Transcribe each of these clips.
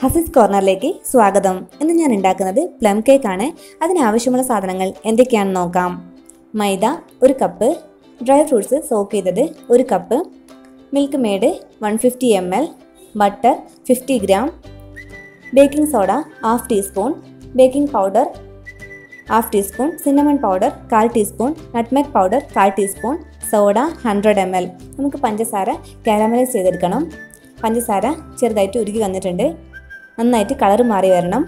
ഹസിസ് കോർണറിലേക്ക് സ്വാഗതം ഇന്ന് ഞാൻ ഉണ്ടാക്കുന്നത് പ്ലം കേക്ക് ആണ് അതിനാവശ്യമുള്ള സാധനങ്ങൾ എന്തൊക്കെയാണെന്ന് നോക്കാം മൈദ ഒരു കപ്പ് ഡ്രൈ ഫ്രൂട്ട്സ് സോക്ക് ചെയ്തത് ഒരു cup Milkmaid one fifty M L butter fifty gram baking soda half teaspoon baking powder half teaspoon cinnamon powder കാൽ ടീസ്പൂൺ നട്ട്മെഗ് പൗഡർ കാൽ teaspoon soda hundred M L നമുക്ക് പഞ്ചസാര caramelise ചെയ്തെടുക്കണം പഞ്ചസാര ചെറുതായിട്ട് ഉരുകി വന്നിട്ടുണ്ട് നന്നായിട്ട് കളർ മാറി വരണം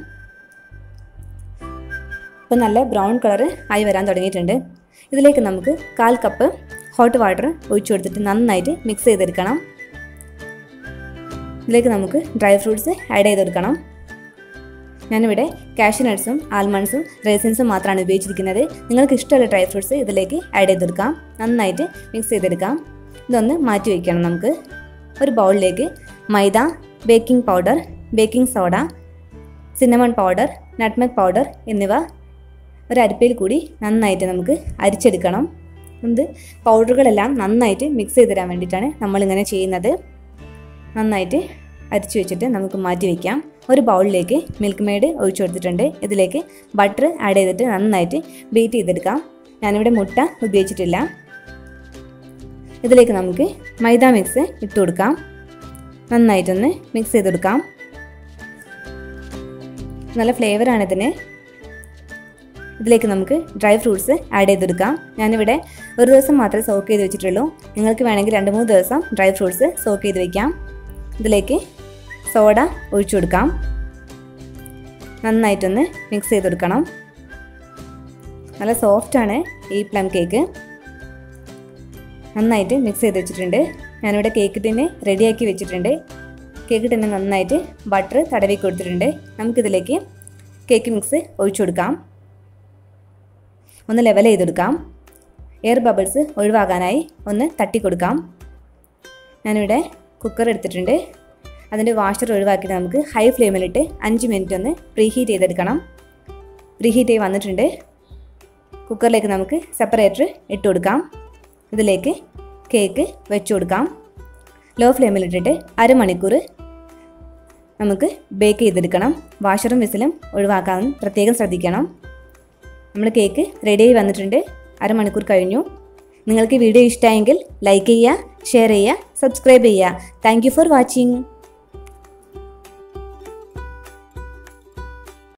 ഇപ്പം നല്ല ബ്രൗൺ കളർ ആയി വരാൻ തുടങ്ങിയിട്ടുണ്ട് ഇതിലേക്ക് നമുക്ക് കാൽ കപ്പ് ഹോട്ട് വാട്ടർ ഒഴിച്ചു കൊടുത്തിട്ട് നന്നായിട്ട് മിക്സ് ചെയ്തെടുക്കണം ഇതിലേക്ക് നമുക്ക് ഡ്രൈ ഫ്രൂട്ട്സ് ആഡ് ചെയ്തെടുക്കണം ഞാനിവിടെ കാഷ്യൂ നട്ട്സും ആൽമണ്ട്സും റേസിൻസും മാത്രമാണ് ഉപയോഗിച്ചിരിക്കുന്നത് നിങ്ങൾക്ക് ഇഷ്ടമുള്ള ഡ്രൈ ഫ്രൂട്ട്സ് ഇതിലേക്ക് ആഡ് ചെയ്തെടുക്കാം നന്നായിട്ട് മിക്സ് ചെയ്തെടുക്കാം ഇതൊന്ന് മാറ്റി വയ്ക്കണം നമുക്ക് ഒരു ബൗളിലേക്ക് maida baking powder baking soda cinnamon powder nutmeg powder എന്നിവ ഒരു അരിപ്പയിൽ കൂടി നന്നായിട്ട് നമുക്ക് അരിച്ചെടുക്കണം ഇത് പൗഡറുകളെല്ലാം നന്നായിട്ട് മിക്സ് ചെയ്ത് തരാൻ വേണ്ടിയിട്ടാണ് നമ്മളിങ്ങനെ ചെയ്യുന്നത് നന്നായിട്ട് അരിച്ചു വെച്ചിട്ട് നമുക്ക് മാറ്റി വയ്ക്കാം ഒരു ബൗളിലേക്ക് മിൽക്ക് മെയ്ഡ് ഒഴിച്ചു കൊടുത്തിട്ടുണ്ട് ഇതിലേക്ക് ബട്ടർ ആഡ് ചെയ്തിട്ട് നന്നായിട്ട് ബീറ്റ് ചെയ്തെടുക്കാം ഞാനിവിടെ മുട്ട ഉപയോഗിച്ചിട്ടില്ല ഇതിലേക്ക് നമുക്ക് മൈദ മിക്സ് ഇട്ട് കൊടുക്കാം നന്നായിട്ടൊന്ന് മിക്സ് ചെയ്തെടുക്കാം നല്ല ഫ്ലേവറാണ് ഇതിന് ഇതിലേക്ക് നമുക്ക് ഡ്രൈ ഫ്രൂട്ട്സ് ആഡ് ചെയ്തെടുക്കാം ഞാനിവിടെ ഒരു ദിവസം മാത്രമേ സോക്ക് ചെയ്ത് വെച്ചിട്ടുള്ളൂ നിങ്ങൾക്ക് വേണമെങ്കിൽ രണ്ട് മൂന്ന് ദിവസം ഡ്രൈ ഫ്രൂട്ട്സ് സോക്ക് ചെയ്ത് വയ്ക്കാം ഇതിലേക്ക് സോഡ ഒഴിച്ചു കൊടുക്കാം നന്നായിട്ടൊന്ന് മിക്സ് ചെയ്ത് കൊടുക്കണം നല്ല സോഫ്റ്റാണ് ഈ പ്ലം കേക്ക് നന്നായിട്ട് മിക്സ് ചെയ്ത് വെച്ചിട്ടുണ്ട് ഞാനിവിടെ കേക്ക് ടിന് റെഡിയാക്കി വെച്ചിട്ടുണ്ട് കേക്ക് ടിന് നന്നായിട്ട് ബട്ടർ തടവി കൊടുത്തിട്ടുണ്ട് നമുക്കിതിലേക്ക് കേക്ക് മിക്സ് ഒഴിച്ചു കൊടുക്കാം ഒന്ന് ലെവൽ ചെയ്തെടുക്കാം എയർ ബബിൾസ് ഒഴിവാകാനായി ഒന്ന് തട്ടി കൊടുക്കാം ഞാനിവിടെ കുക്കർ എടുത്തിട്ടുണ്ട് അതിൻ്റെ വാഷർ ഒഴിവാക്കിയിട്ട് നമുക്ക് ഹൈ ഫ്ലെയിമിലിട്ട് അഞ്ച് മിനിറ്റ് ഒന്ന് പ്രീഹീറ്റ് ചെയ്തെടുക്കണം പ്രീഹീറ്റ് ചെയ്ത് വന്നിട്ടുണ്ട് കുക്കറിലേക്ക് നമുക്ക് സെപ്പറേറ്റർ ഇട്ട് കൊടുക്കാം ഇതിലേക്ക് കേക്ക് വെച്ച് കൊടുക്കാം ലോ ഫ്ലെയിമിലിട്ടിട്ട് അരമണിക്കൂർ നമുക്ക് ബേക്ക് ചെയ്തെടുക്കണം വാഷറും വിസിലും ഒഴിവാക്കാൻ പ്രത്യേകം ശ്രദ്ധിക്കണം നമ്മുടെ കേക്ക് റെഡി ആയി വന്നിട്ടുണ്ട് അരമണിക്കൂർ കഴിഞ്ഞു നിങ്ങൾക്ക് വീഡിയോ ഇഷ്ടമായെങ്കിൽ ലൈക്ക് ചെയ്യുക ഷെയർ ചെയ്യുക സബ്സ്ക്രൈബ് ചെയ്യുക താങ്ക് ഫോർ വാച്ചിങ്